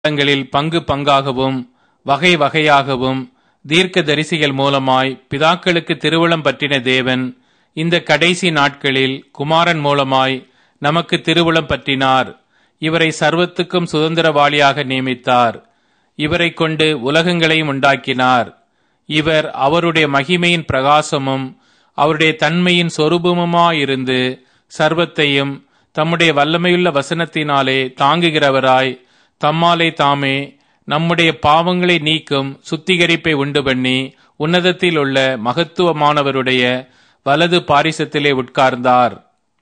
தங்களில் பங்கு பங்காகவும் வகை வகையாகவும் தீர்க்க தரிசிகள் மூலமாய் பிதாக்களுக்கு திருவுளம் பற்றின தேவன் இந்த கடைசி நாட்களில் குமாரன் மூலமாய் நமக்கு திருவுளம் பற்றினார் இவரை சர்வத்துக்கும் சுதந்திரவாளியாக நியமித்தார் இவரை கொண்டு உலகங்களையும் உண்டாக்கினார் இவர் அவருடைய மகிமையின் பிரகாசமும் அவருடைய தன்மையின் சொரூபமுமாயிருந்து சர்வத்தையும் தம்முடைய வல்லமையுள்ள வசனத்தினாலே தாங்குகிறவராய் தம்மாலே தாமே நம்முடைய பாவங்களை நீக்கும் சுத்திகரிப்பை உண்டு பண்ணி உன்னதத்தில் உள்ள மகத்துவமானவருடைய வலது பாரிசத்திலே உட்கார்ந்தார்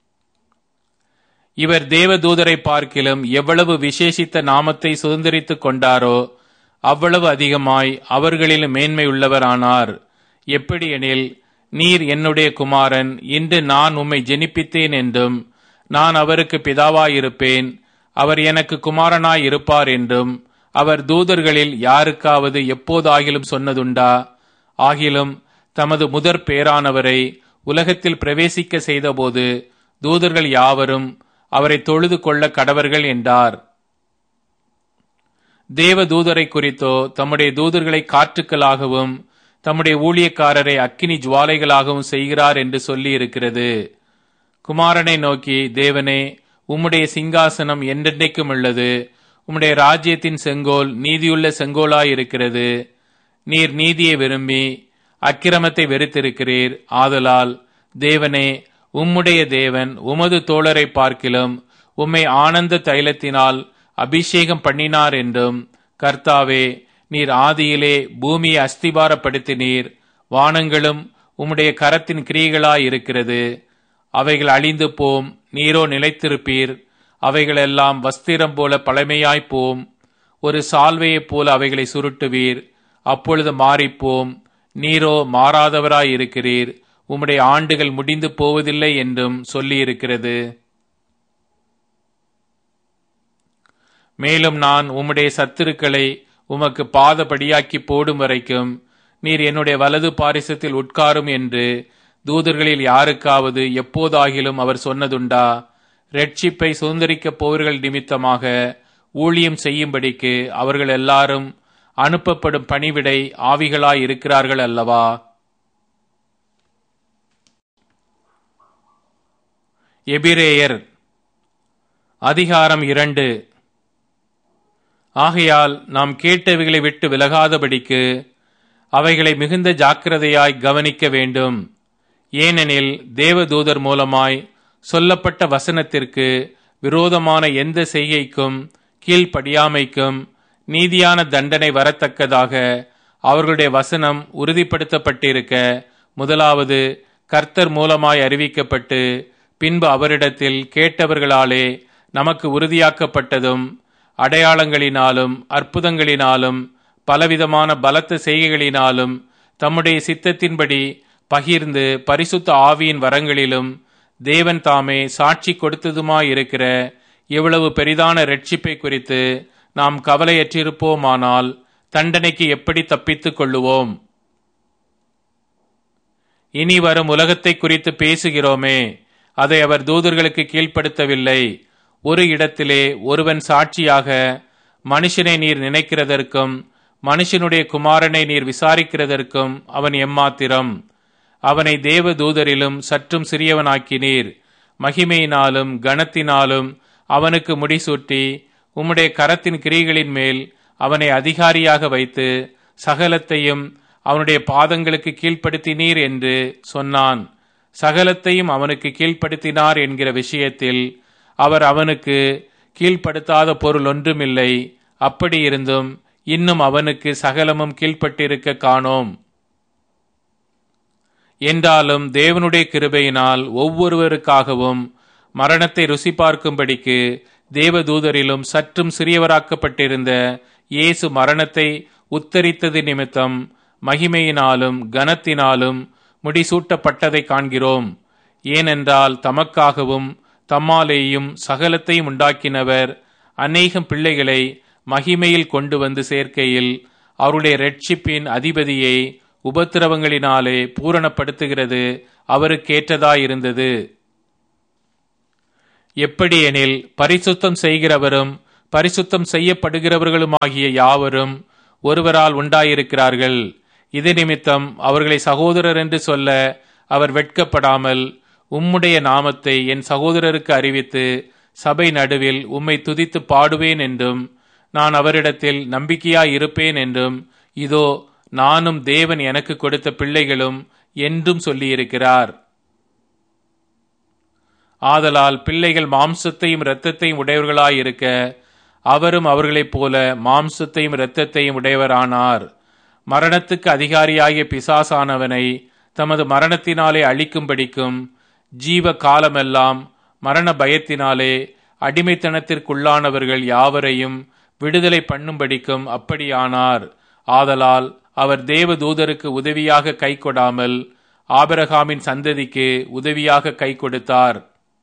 இவர் தேவதூதரை பார்க்கிலும் எவ்வளவு விசேஷித்த நாமத்தை சுதந்திரித்துக் கொண்டாரோ அவ்வளவு அதிகமாய் அவர்களிலும் மேன்மை உள்ளவரானார் எப்படியெனில் நீர் என்னுடைய குமாரன் இன்று நான் உம்மை ஜெனிப்பித்தேன் என்றும் நான் அவருக்கு பிதாவாயிருப்பேன் அவர் எனக்கு குமாரனாய் இருப்பார் என்றும் அவர் தூதர்களில் யாருக்காவது எப்போதாகிலும் சொன்னதுண்டா ஆகிலும் தமது முதற் பேரானவரை உலகத்தில் பிரவேசிக்க செய்தபோது தூதர்கள் யாவரும் அவரை தொழுது கொள்ள கடவர்கள் என்றார் தேவ தூதரை குறித்தோ தம்முடைய தூதர்களை காற்றுக்களாகவும் தம்முடைய ஊழியக்காரரை அக்கினி ஜுவாலைகளாகவும் செய்கிறார் என்று சொல்லி இருக்கிறது குமாரனை நோக்கி தேவனே உம்முடைய சிங்காசனம் என்றென்றைக்கும் உள்ளது உம்முடைய ராஜ்யத்தின் செங்கோல் நீதியுள்ள செங்கோலாயிருக்கிறது நீர் நீதியை விரும்பி அக்கிரமத்தை வெறுத்திருக்கிறீர் ஆதலால் தேவனே உம்முடைய தேவன் உமது தோழரை பார்க்கிலும் உம்மை ஆனந்த தைலத்தினால் அபிஷேகம் பண்ணினார் என்றும் கர்த்தாவே நீர் ஆதியிலே பூமியை அஸ்திபாரப்படுத்தினீர் வானங்களும் உம்முடைய கரத்தின் கிரியைகளாய் இருக்கிறது அவைகள் அழிந்து போம் நீரோ நிலைத்திருப்பீர் அவைகளெல்லாம் வஸ்திரம் போல பழமையாய்ப் போம் ஒரு சால்வையைப் போல அவைகளை சுருட்டுவீர் அப்பொழுது மாறிப்போம் நீரோ மாறாதவராய் இருக்கிறீர் உம்முடைய ஆண்டுகள் முடிந்து போவதில்லை என்றும் சொல்லியிருக்கிறது மேலும் நான் உம்முடைய சத்துருக்களை உமக்கு பாதபடியாக்கி போடும் வரைக்கும் நீர் என்னுடைய வலது பாரிசத்தில் உட்காரும் என்று தூதர்களில் யாருக்காவது எப்போதாகிலும் அவர் சொன்னதுண்டா ரட்சிப்பை சுதந்திரிக்கப் போவர்கள் நிமித்தமாக ஊழியம் செய்யும்படிக்கு அவர்கள் எல்லாரும் அனுப்பப்படும் பணிவிடை ஆவிகளாய் இருக்கிறார்கள் அல்லவா எபிரேயர் அதிகாரம் இரண்டு ஆகையால் நாம் கேட்டவைகளை விட்டு விலகாதபடிக்கு அவைகளை மிகுந்த ஜாக்கிரதையாய் கவனிக்க வேண்டும் ஏனெனில் தேவதூதர் மூலமாய் சொல்லப்பட்ட வசனத்திற்கு விரோதமான எந்த செய்கைக்கும் கீழ்ப்படியாமைக்கும் நீதியான தண்டனை வரத்தக்கதாக அவர்களுடைய வசனம் உறுதிப்படுத்தப்பட்டிருக்க முதலாவது கர்த்தர் மூலமாய் அறிவிக்கப்பட்டு பின்பு அவரிடத்தில் கேட்டவர்களாலே நமக்கு உறுதியாக்கப்பட்டதும் அடையாளங்களினாலும் அற்புதங்களினாலும் பலவிதமான பலத்த செய்கைகளினாலும் தம்முடைய சித்தத்தின்படி பகிர்ந்து பரிசுத்த ஆவியின் வரங்களிலும் தேவன் தாமே சாட்சி கொடுத்ததுமாயிருக்கிற இவ்வளவு பெரிதான ரட்சிப்பை குறித்து நாம் கவலையற்றிருப்போமானால் தண்டனைக்கு எப்படி தப்பித்துக் கொள்ளுவோம் இனி வரும் உலகத்தை குறித்து பேசுகிறோமே அதை அவர் தூதர்களுக்கு கீழ்ப்படுத்தவில்லை ஒரு இடத்திலே ஒருவன் சாட்சியாக மனுஷனை நீர் நினைக்கிறதற்கும் மனுஷனுடைய குமாரனை நீர் விசாரிக்கிறதற்கும் அவன் எம்மாத்திரம் அவனை தேவ தூதரிலும் சற்றும் சிறியவனாக்கினீர் மகிமையினாலும் கனத்தினாலும் அவனுக்கு முடிசூட்டி உம்முடைய கரத்தின் கிரிகளின் மேல் அவனை அதிகாரியாக வைத்து சகலத்தையும் அவனுடைய பாதங்களுக்கு கீழ்ப்படுத்தினீர் என்று சொன்னான் சகலத்தையும் அவனுக்கு கீழ்ப்படுத்தினார் என்கிற விஷயத்தில் அவர் அவனுக்கு கீழ்ப்படுத்தாத பொருள் ஒன்றுமில்லை அப்படி இருந்தும் இன்னும் அவனுக்கு சகலமும் கீழ்ப்பட்டிருக்க காணோம் என்றாலும் தேவனுடைய கிருபையினால் ஒவ்வொருவருக்காகவும் மரணத்தை ருசி பார்க்கும்படிக்கு தேவதூதரிலும் சற்றும் சிறியவராக்கப்பட்டிருந்த இயேசு மரணத்தை உத்தரித்தது நிமித்தம் மகிமையினாலும் கனத்தினாலும் முடிசூட்டப்பட்டதை காண்கிறோம் ஏனென்றால் தமக்காகவும் தம்மாலேயும் சகலத்தையும் உண்டாக்கினவர் அநேகம் பிள்ளைகளை மகிமையில் கொண்டு வந்து சேர்க்கையில் அவருடைய ரட்சிப்பின் அதிபதியை உபத்திரவங்களினாலே பூரணப்படுத்துகிறது அவருக்கேற்றதாயிருந்தது எப்படியெனில் பரிசுத்தம் செய்கிறவரும் பரிசுத்தம் செய்யப்படுகிறவர்களுமாகிய யாவரும் ஒருவரால் உண்டாயிருக்கிறார்கள் இது நிமித்தம் அவர்களை சகோதரர் என்று சொல்ல அவர் வெட்கப்படாமல் உம்முடைய நாமத்தை என் சகோதரருக்கு அறிவித்து சபை நடுவில் உம்மை துதித்து பாடுவேன் என்றும் நான் அவரிடத்தில் நம்பிக்கையாய் இருப்பேன் என்றும் இதோ நானும் தேவன் எனக்கு கொடுத்த பிள்ளைகளும் என்றும் சொல்லியிருக்கிறார் ஆதலால் பிள்ளைகள் மாம்சத்தையும் இரத்தத்தையும் உடையவர்களாயிருக்க அவரும் அவர்களைப் போல மாம்சத்தையும் இரத்தத்தையும் உடையவரானார் மரணத்துக்கு அதிகாரியாகிய பிசாசானவனை தமது மரணத்தினாலே அழிக்கும்படிக்கும் ஜீவ காலமெல்லாம் மரண பயத்தினாலே அடிமைத்தனத்திற்குள்ளானவர்கள் யாவரையும் விடுதலை பண்ணும்படிக்கும் அப்படியானார் ஆதலால் அவர் தேவ தூதருக்கு உதவியாக கை கொடாமல் ஆபரகாமின் சந்ததிக்கு உதவியாக கை கொடுத்தார்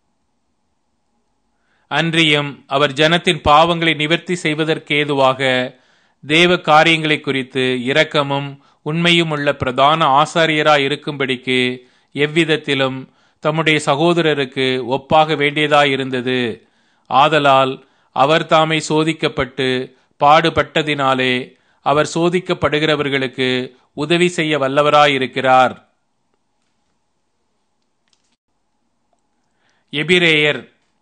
அன்றியும் அவர் ஜனத்தின் பாவங்களை நிவர்த்தி செய்வதற்கேதுவாக தேவ காரியங்களை குறித்து இரக்கமும் உண்மையும் உள்ள பிரதான ஆசாரியராய் இருக்கும்படிக்கு எவ்விதத்திலும் தம்முடைய சகோதரருக்கு ஒப்பாக வேண்டியதாயிருந்தது ஆதலால் அவர் தாமே சோதிக்கப்பட்டு பாடுபட்டதினாலே அவர் சோதிக்கப்படுகிறவர்களுக்கு உதவி செய்ய வல்லவராயிருக்கிறார் எபிரேயர்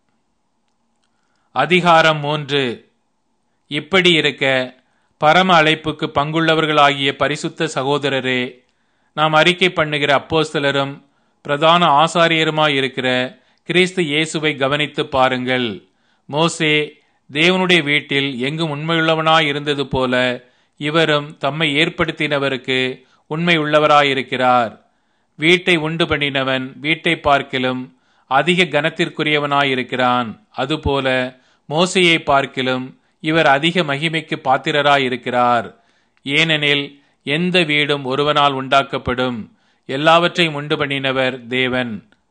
அதிகாரம் மூன்று இப்படி இருக்க பரம அழைப்புக்கு பங்குள்ளவர்களாகிய பரிசுத்த சகோதரரே நாம் அறிக்கை பண்ணுகிற அப்போஸ்தலரும் பிரதான ஆசாரியருமாயிருக்கிற கிறிஸ்து இயேசுவை கவனித்து பாருங்கள் மோசே தேவனுடைய வீட்டில் எங்கும் உண்மையுள்ளவனாயிருந்தது போல இவரும் தம்மை ஏற்படுத்தினவருக்கு உண்மை உள்ளவராயிருக்கிறார் வீட்டை உண்டு பண்ணினவன் வீட்டை பார்க்கிலும் அதிக கனத்திற்குரியவனாயிருக்கிறான் அதுபோல மோசையை பார்க்கிலும் இவர் அதிக மகிமைக்கு பாத்திரராயிருக்கிறார் ஏனெனில் எந்த வீடும் ஒருவனால் உண்டாக்கப்படும் எல்லாவற்றையும் உண்டு பண்ணினவர் தேவன்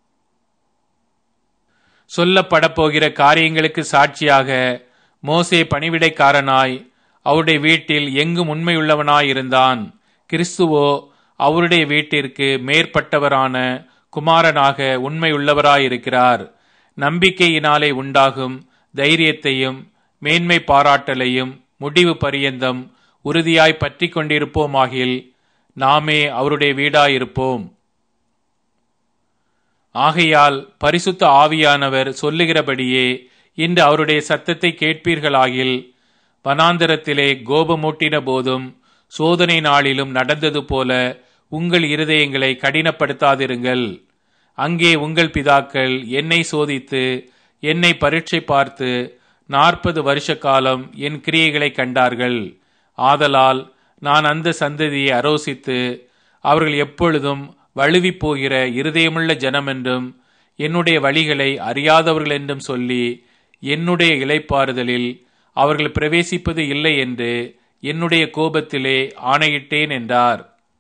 சொல்லப்படப் போகிற காரியங்களுக்கு சாட்சியாக மோசே பணிவிடைக்காரனாய் அவருடைய வீட்டில் எங்கும் உண்மையுள்ளவனாயிருந்தான் கிறிஸ்துவோ அவருடைய வீட்டிற்கு மேற்பட்டவரான குமாரனாக உண்மையுள்ளவராயிருக்கிறார் நம்பிக்கையினாலே உண்டாகும் தைரியத்தையும் மேன்மை பாராட்டலையும் முடிவு பரியந்தம் உறுதியாய் பற்றி கொண்டிருப்போமாகில் நாமே அவருடைய வீடாயிருப்போம் ஆகையால் பரிசுத்த ஆவியானவர் சொல்லுகிறபடியே இன்று அவருடைய சத்தத்தை கேட்பீர்களாகில் வனாந்தரத்திலே கோபமூட்டின போதும் சோதனை நாளிலும் நடந்தது போல உங்கள் இருதயங்களை கடினப்படுத்தாதிருங்கள் அங்கே உங்கள் பிதாக்கள் என்னை சோதித்து என்னை பரீட்சை பார்த்து நாற்பது வருஷ காலம் என் கிரியைகளை கண்டார்கள் ஆதலால் நான் அந்த சந்ததியை அரோசித்து அவர்கள் எப்பொழுதும் வழுவி போகிற இருதயமுள்ள ஜனம் என்றும் என்னுடைய வழிகளை அறியாதவர்கள் என்றும் சொல்லி என்னுடைய இளைப்பாறுதலில் அவர்கள் பிரவேசிப்பது இல்லை என்று என்னுடைய கோபத்திலே ஆணையிட்டேன் என்றார்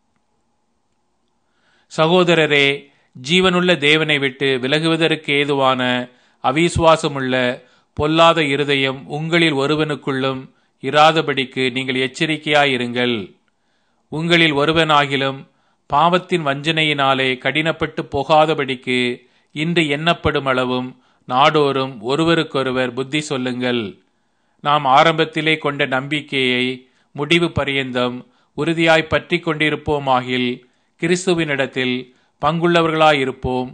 சகோதரரே ஜீவனுள்ள தேவனை விட்டு விலகுவதற்கு ஏதுவான அவிசுவாசமுள்ள பொல்லாத இருதயம் உங்களில் ஒருவனுக்குள்ளும் இராதபடிக்கு நீங்கள் எச்சரிக்கையாயிருங்கள் உங்களில் ஒருவனாகிலும் பாவத்தின் வஞ்சனையினாலே கடினப்பட்டு போகாதபடிக்கு இன்று எண்ணப்படும் அளவும் நாடோறும் ஒருவருக்கொருவர் புத்தி சொல்லுங்கள் நாம் ஆரம்பத்திலே கொண்ட நம்பிக்கையை முடிவு பரியந்தம் உறுதியாய் பற்றி கொண்டிருப்போமாகில் கிறிஸ்துவினிடத்தில் பங்குள்ளவர்களாயிருப்போம்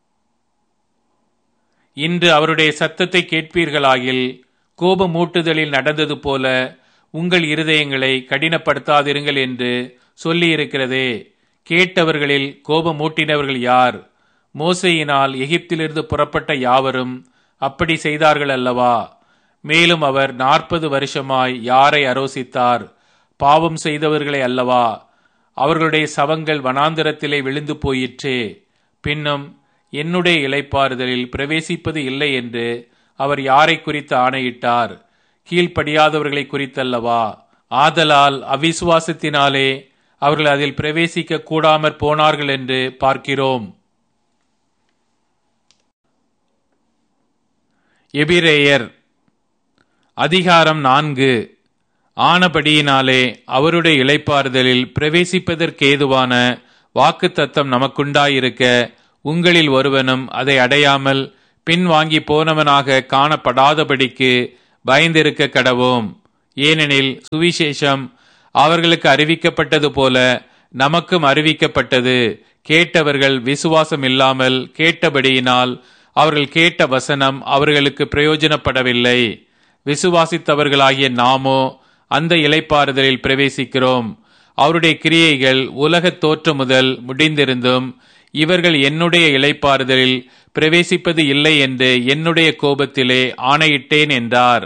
இன்று அவருடைய சத்தத்தை கேட்பீர்களாகில் கோபமூட்டுதலில் நடந்தது போல உங்கள் இருதயங்களை கடினப்படுத்தாதிருங்கள் என்று சொல்லியிருக்கிறதே கேட்டவர்களில் கோபமூட்டினவர்கள் யார் மோசையினால் எகிப்திலிருந்து புறப்பட்ட யாவரும் அப்படி செய்தார்கள் அல்லவா மேலும் அவர் நாற்பது வருஷமாய் யாரை அரோசித்தார் பாவம் செய்தவர்களை அல்லவா அவர்களுடைய சவங்கள் வனாந்திரத்திலே விழுந்து போயிற்றே பின்னும் என்னுடைய இலைப்பாறுதலில் பிரவேசிப்பது இல்லை என்று அவர் யாரை குறித்து ஆணையிட்டார் கீழ்ப்படியாதவர்களை குறித்தல்லவா ஆதலால் அவிசுவாசத்தினாலே அவர்கள் அதில் பிரவேசிக்க கூடாமற் போனார்கள் என்று பார்க்கிறோம் எபிரேயர் அதிகாரம் நான்கு ஆனபடியினாலே அவருடைய இளைப்பாறுதலில் பிரவேசிப்பதற்கேதுவான வாக்கு தத்தம் நமக்குண்டாயிருக்க உங்களில் ஒருவனும் அதை அடையாமல் பின் வாங்கி போனவனாக காணப்படாதபடிக்கு பயந்திருக்க கடவோம் ஏனெனில் சுவிசேஷம் அவர்களுக்கு அறிவிக்கப்பட்டது போல நமக்கும் அறிவிக்கப்பட்டது கேட்டவர்கள் விசுவாசம் இல்லாமல் கேட்டபடியினால் அவர்கள் கேட்ட வசனம் அவர்களுக்கு பிரயோஜனப்படவில்லை விசுவாசித்தவர்களாகிய நாமோ அந்த இலைப்பாறுதலில் பிரவேசிக்கிறோம் அவருடைய கிரியைகள் உலகத் தோற்றம் முதல் முடிந்திருந்தும் இவர்கள் என்னுடைய இலைப்பாறுதலில் பிரவேசிப்பது இல்லை என்று என்னுடைய கோபத்திலே ஆணையிட்டேன் என்றார்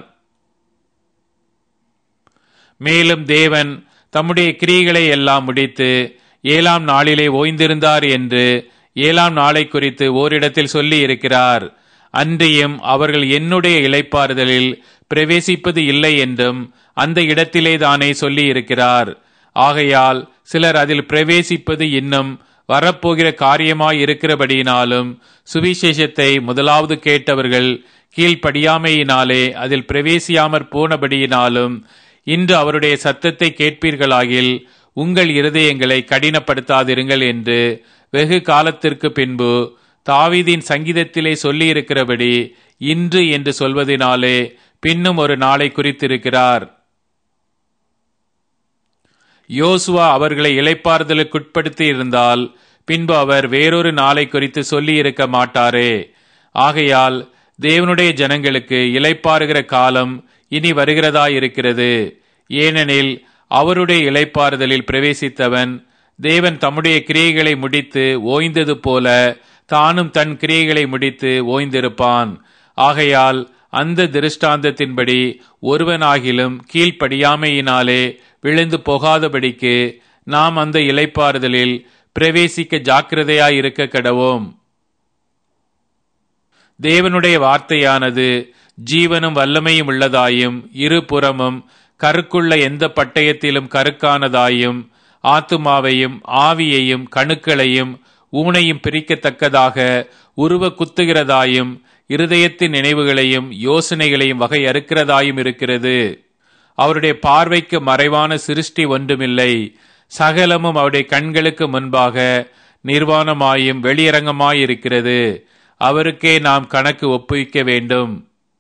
மேலும் தேவன் தம்முடைய கிரியைகளை எல்லாம் முடித்து ஏழாம் நாளிலே ஓய்ந்திருந்தார் என்று ஏழாம் நாளை குறித்து ஓரிடத்தில் சொல்லி இருக்கிறார் அன்றியும் அவர்கள் என்னுடைய இலைப்பாறுதலில் பிரவேசிப்பது இல்லை என்றும் அந்த இடத்திலே தானே சொல்லி இருக்கிறார் ஆகையால் சிலர் அதில் பிரவேசிப்பது இன்னும் வரப்போகிற காரியமாய் இருக்கிறபடியினாலும் சுவிசேஷத்தை முதலாவது கேட்டவர்கள் கீழ்ப்படியாமையினாலே அதில் பிரவேசியாமற் போனபடியினாலும் இன்று அவருடைய சத்தத்தை கேட்பீர்களாகில் உங்கள் இருதயங்களை கடினப்படுத்தாதிருங்கள் என்று வெகு காலத்திற்கு பின்பு தாவீதின் சங்கீதத்திலே சொல்லியிருக்கிறபடி இன்று என்று சொல்வதினாலே பின்னும் ஒரு நாளை குறித்திருக்கிறார் யோசுவா அவர்களை இளைப்பாறுதலுக்குட்படுத்தி இருந்தால் பின்பு அவர் வேறொரு நாளை குறித்து சொல்லி இருக்க மாட்டாரே ஆகையால் தேவனுடைய ஜனங்களுக்கு இளைப்பாறுகிற காலம் இனி வருகிறதா இருக்கிறது ஏனெனில் அவருடைய இளைப்பாறுதலில் பிரவேசித்தவன் தேவன் தம்முடைய கிரியைகளை முடித்து ஓய்ந்தது போல தானும் தன் கிரியைகளை முடித்து ஓய்ந்திருப்பான் ஆகையால் அந்த திருஷ்டாந்தத்தின்படி ஒருவனாகிலும் கீழ்ப்படியாமையினாலே விழுந்து போகாதபடிக்கு நாம் அந்த இலைப்பாறுதலில் பிரவேசிக்க ஜாக்கிரதையாயிருக்க கடவோம் தேவனுடைய வார்த்தையானது ஜீவனும் வல்லமையும் உள்ளதாயும் இருபுறமும் கருக்குள்ள எந்த பட்டயத்திலும் கருக்கானதாயும் ஆத்துமாவையும் ஆவியையும் கணுக்களையும் ஊனையும் பிரிக்கத்தக்கதாக உருவ குத்துகிறதாயும் இருதயத்தின் நினைவுகளையும் யோசனைகளையும் வகை அறுக்கிறதாயும் இருக்கிறது அவருடைய பார்வைக்கு மறைவான சிருஷ்டி ஒன்றுமில்லை சகலமும் அவருடைய கண்களுக்கு முன்பாக நிர்வாணமாயும் வெளியரங்கமாயிருக்கிறது அவருக்கே நாம் கணக்கு ஒப்புவிக்க வேண்டும்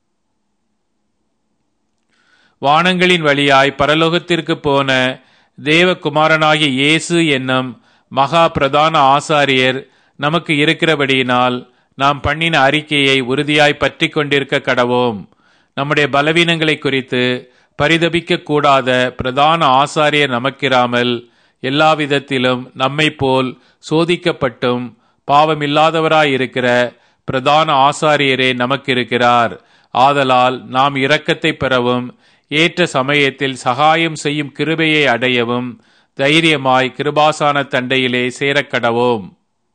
வானங்களின் வழியாய் பரலோகத்திற்கு போன தேவகுமாரனாகிய இயேசு என்னும் மகா பிரதான ஆசாரியர் நமக்கு இருக்கிறபடியினால் நாம் பண்ணின அறிக்கையை உறுதியாய் பற்றி கொண்டிருக்க கடவோம் நம்முடைய பலவீனங்களை குறித்து பரிதபிக்க கூடாத பிரதான ஆசாரியர் நமக்கிராமல் எல்லா விதத்திலும் நம்மை போல் சோதிக்கப்பட்டும் பாவமில்லாதவராயிருக்கிற பிரதான ஆசாரியரே நமக்கு இருக்கிறார் ஆதலால் நாம் இரக்கத்தை பெறவும் ஏற்ற சமயத்தில் சகாயம் செய்யும் கிருபையை அடையவும் தைரியமாய் கிருபாசான தண்டையிலே சேரக்கடவோம்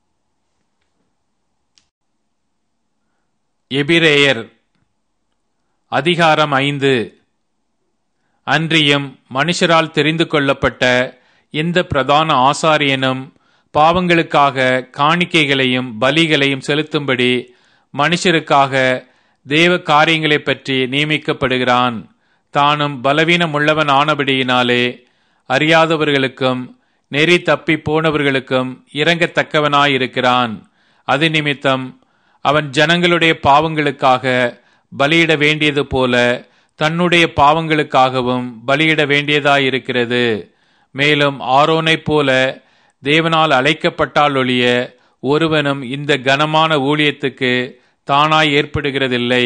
எபிரேயர் அதிகாரம் ஐந்து அன்றியும் மனுஷரால் தெரிந்து கொள்ளப்பட்ட எந்த பிரதான ஆசாரியனும் பாவங்களுக்காக காணிக்கைகளையும் பலிகளையும் செலுத்தும்படி மனுஷருக்காக தேவ காரியங்களை பற்றி நியமிக்கப்படுகிறான் தானும் பலவீனம் உள்ளவன் ஆனபடியினாலே அறியாதவர்களுக்கும் நெறி தப்பி போனவர்களுக்கும் இறங்கத்தக்கவனாயிருக்கிறான் அது நிமித்தம் அவன் ஜனங்களுடைய பாவங்களுக்காக பலியிட வேண்டியது போல தன்னுடைய பாவங்களுக்காகவும் பலியிட வேண்டியதாயிருக்கிறது மேலும் ஆரோனைப் போல தேவனால் அழைக்கப்பட்டால் ஒழிய ஒருவனும் இந்த கனமான ஊழியத்துக்கு தானாய் ஏற்படுகிறதில்லை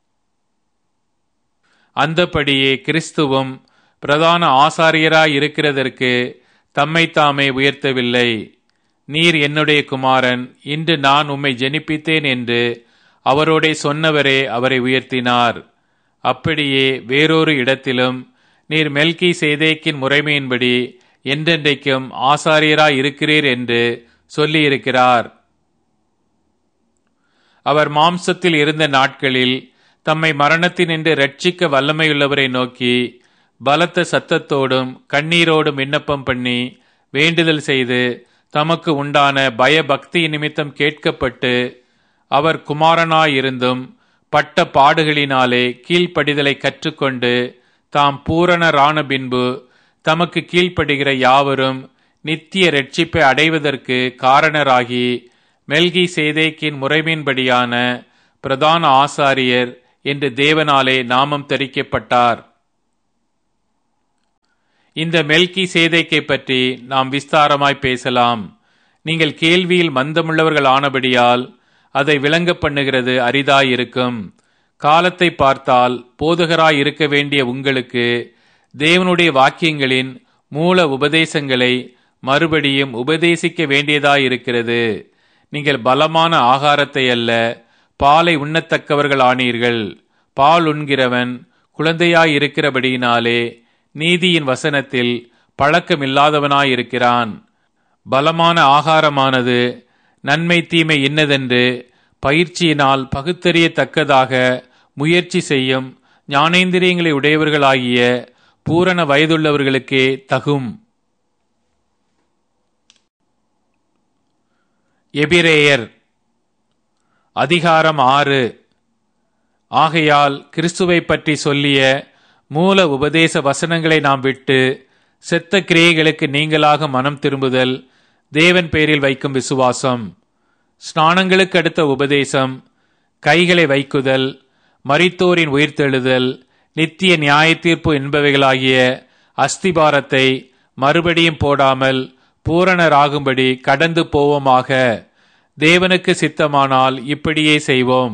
அந்தபடியே கிறிஸ்துவும் பிரதான ஆசாரியராய் இருக்கிறதற்கு தம்மை தாமே உயர்த்தவில்லை நீர் என்னுடைய குமாரன் இன்று நான் உம்மை ஜெனிப்பித்தேன் என்று அவரோடே சொன்னவரே அவரை உயர்த்தினார் அப்படியே வேறொரு இடத்திலும் நீர் மெல்கி சேதேக்கின் முறைமையின்படி என்றென்றைக்கும் ஆசாரியராய் இருக்கிறீர் என்று சொல்லியிருக்கிறார் அவர் மாம்சத்தில் இருந்த நாட்களில் தம்மை மரணத்தினின்று ரட்சிக்க வல்லமையுள்ளவரை நோக்கி பலத்த சத்தத்தோடும் கண்ணீரோடும் விண்ணப்பம் பண்ணி வேண்டுதல் செய்து தமக்கு உண்டான பயபக்தி நிமித்தம் கேட்கப்பட்டு அவர் குமாரனாயிருந்தும் பட்ட பாடுகளினாலே கீழ்ப்படிதலை கற்றுக்கொண்டு தாம் பூரணரான பின்பு தமக்கு கீழ்ப்படுகிற யாவரும் நித்திய ரட்சிப்பை அடைவதற்கு காரணராகி மெல்கி சேதேக்கின் முறைமையின்படியான பிரதான ஆசாரியர் என்று தேவனாலே நாமம் தரிக்கப்பட்டார் இந்த மெல்கி சேதைக்கை பற்றி நாம் விஸ்தாரமாய் பேசலாம் நீங்கள் கேள்வியில் மந்தமுள்ளவர்கள் ஆனபடியால் அதை விளங்க பண்ணுகிறது அரிதாயிருக்கும் காலத்தை பார்த்தால் போதகராய் இருக்க வேண்டிய உங்களுக்கு தேவனுடைய வாக்கியங்களின் மூல உபதேசங்களை மறுபடியும் உபதேசிக்க வேண்டியதாயிருக்கிறது நீங்கள் பலமான ஆகாரத்தை அல்ல பாலை உண்ணத்தக்கவர்கள் ஆனீர்கள் பால் உண்கிறவன் குழந்தையாய் இருக்கிறபடியினாலே நீதியின் வசனத்தில் பழக்கமில்லாதவனாயிருக்கிறான் பலமான ஆகாரமானது நன்மை தீமை இன்னதென்று பயிற்சியினால் பகுத்தறியத்தக்கதாக முயற்சி செய்யும் ஞானேந்திரியங்களை உடையவர்களாகிய பூரண வயதுள்ளவர்களுக்கே தகும் எபிரேயர் அதிகாரம் ஆறு ஆகையால் கிறிஸ்துவை பற்றி சொல்லிய மூல உபதேச வசனங்களை நாம் விட்டு செத்த கிரியைகளுக்கு நீங்களாக மனம் திரும்புதல் தேவன் பேரில் வைக்கும் விசுவாசம் ஸ்நானங்களுக்கு அடுத்த உபதேசம் கைகளை வைக்குதல் மரித்தோரின் உயிர்த்தெழுதல் நித்திய நியாய தீர்ப்பு என்பவைகளாகிய அஸ்திபாரத்தை மறுபடியும் போடாமல் பூரணராகும்படி கடந்து போவோமாக தேவனுக்கு சித்தமானால் இப்படியே செய்வோம்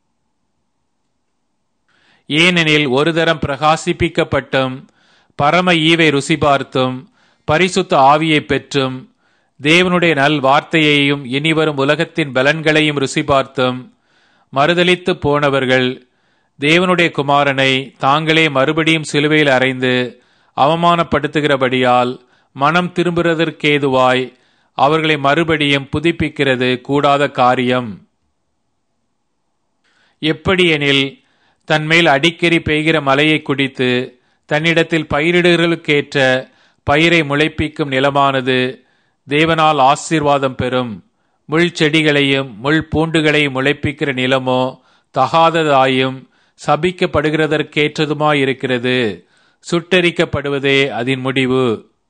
ஏனெனில் ஒரு தரம் பிரகாசிப்பிக்கப்பட்டும் பரம ஈவை ருசி பார்த்தும் பரிசுத்த ஆவியை பெற்றும் தேவனுடைய நல் வார்த்தையையும் இனிவரும் உலகத்தின் பலன்களையும் ருசி பார்த்தும் மறுதலித்து போனவர்கள் தேவனுடைய குமாரனை தாங்களே மறுபடியும் சிலுவையில் அறைந்து அவமானப்படுத்துகிறபடியால் மனம் திரும்புவதற்கேதுவாய் அவர்களை மறுபடியும் புதுப்பிக்கிறது கூடாத காரியம் எப்படியெனில் தன்மேல் அடிக்கடி பெய்கிற மலையை குடித்து தன்னிடத்தில் பயிரிடுகளுக்கேற்ற பயிரை முளைப்பிக்கும் நிலமானது தேவனால் ஆசீர்வாதம் பெறும் முள் செடிகளையும் முள் பூண்டுகளையும் முளைப்பிக்கிற நிலமோ தகாததாயும் சபிக்கப்படுகிறதற்கேற்றதுமாயிருக்கிறது சுட்டரிக்கப்படுவதே அதன் முடிவு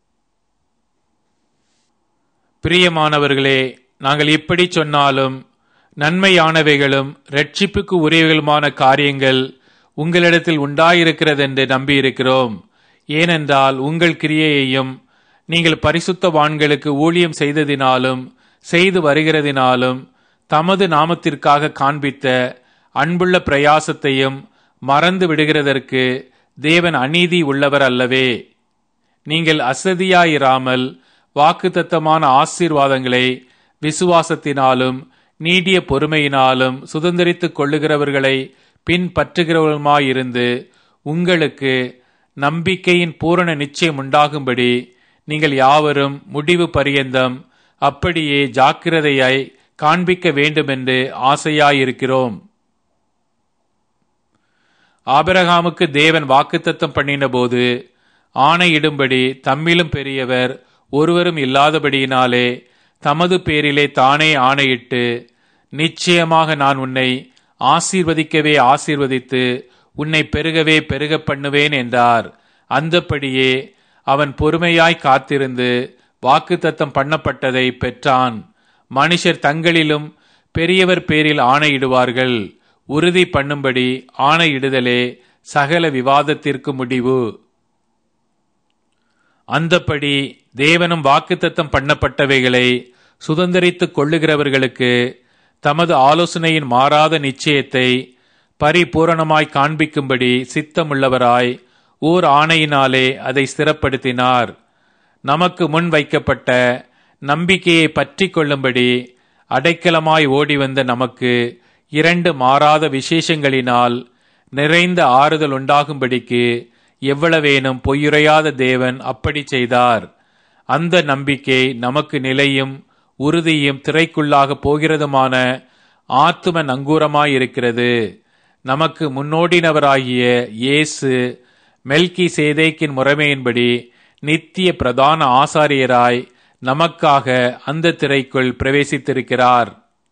பிரியமானவர்களே நாங்கள் இப்படி சொன்னாலும் நன்மையானவைகளும் ரட்சிப்புக்கு உரியவைகளுமான காரியங்கள் உங்களிடத்தில் உண்டாயிருக்கிறதென்று நம்பியிருக்கிறோம் ஏனென்றால் உங்கள் கிரியையையும் நீங்கள் பரிசுத்தவான்களுக்கு ஊழியம் செய்ததினாலும் செய்து வருகிறதினாலும் தமது நாமத்திற்காக காண்பித்த அன்புள்ள பிரயாசத்தையும் மறந்து விடுகிறதற்கு தேவன் அநீதி உள்ளவர் அல்லவே நீங்கள் அசதியாயிராமல் வாக்குத்தத்தமான ஆசீர்வாதங்களை விசுவாசத்தினாலும் நீடிய பொறுமையினாலும் சுதந்திரித்துக் கொள்ளுகிறவர்களை பின்பற்றுகிறவருமாயிருந்து உங்களுக்கு நம்பிக்கையின் பூரண நிச்சயம் உண்டாகும்படி நீங்கள் யாவரும் முடிவு பரியந்தம் அப்படியே ஜாக்கிரதையாய் காண்பிக்க வேண்டுமென்று ஆசையாயிருக்கிறோம் ஆபரகாமுக்கு தேவன் வாக்குத்தத்தம் பண்ணின போது ஆணையிடும்படி தம்மிலும் பெரியவர் ஒருவரும் இல்லாதபடியினாலே தமது பேரிலே தானே ஆணையிட்டு நிச்சயமாக நான் உன்னை ஆசீர்வதிக்கவே ஆசீர்வதித்து உன்னை பெருகவே பெருக பண்ணுவேன் என்றார் அந்தப்படியே அவன் பொறுமையாய் காத்திருந்து வாக்குத்தத்தம் பண்ணப்பட்டதை பெற்றான் மனுஷர் தங்களிலும் பெரியவர் பேரில் ஆணையிடுவார்கள் உறுதி பண்ணும்படி ஆணையிடுதலே சகல விவாதத்திற்கு முடிவு அந்தப்படி தேவனும் வாக்குத்தத்தம் பண்ணப்பட்டவைகளை சுதந்திரித்துக் கொள்ளுகிறவர்களுக்கு தமது ஆலோசனையின் மாறாத நிச்சயத்தை பரிபூரணமாய் காண்பிக்கும்படி சித்தமுள்ளவராய் ஓர் ஆணையினாலே அதை ஸ்திரப்படுத்தினார் நமக்கு முன் வைக்கப்பட்ட நம்பிக்கையை பற்றி கொள்ளும்படி அடைக்கலமாய் ஓடி வந்த நமக்கு இரண்டு மாறாத விசேஷங்களினால் நிறைந்த ஆறுதல் உண்டாகும்படிக்கு எவ்வளவேனும் பொய்யுரையாத தேவன் அப்படி செய்தார் அந்த நம்பிக்கை நமக்கு நிலையும் உறுதியும் திரைக்குள்ளாக போகிறதுமான ஆத்தும நங்கூரமாயிருக்கிறது நமக்கு முன்னோடினவராகிய இயேசு மெல்கி சேதேக்கின் முறைமையின்படி நித்திய பிரதான ஆசாரியராய் நமக்காக அந்த திரைக்குள் பிரவேசித்திருக்கிறார்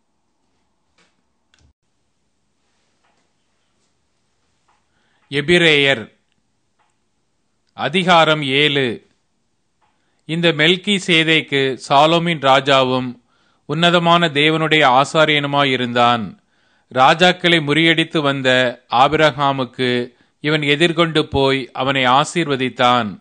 எபிரேயர் அதிகாரம் ஏழு இந்த மெல்கி சேதைக்கு சாலோமின் ராஜாவும் உன்னதமான தேவனுடைய ஆசாரியனுமாயிருந்தான் ராஜாக்களை முறியடித்து வந்த ஆபிரகாமுக்கு இவன் எதிர்கொண்டு போய் அவனை ஆசீர்வதித்தான்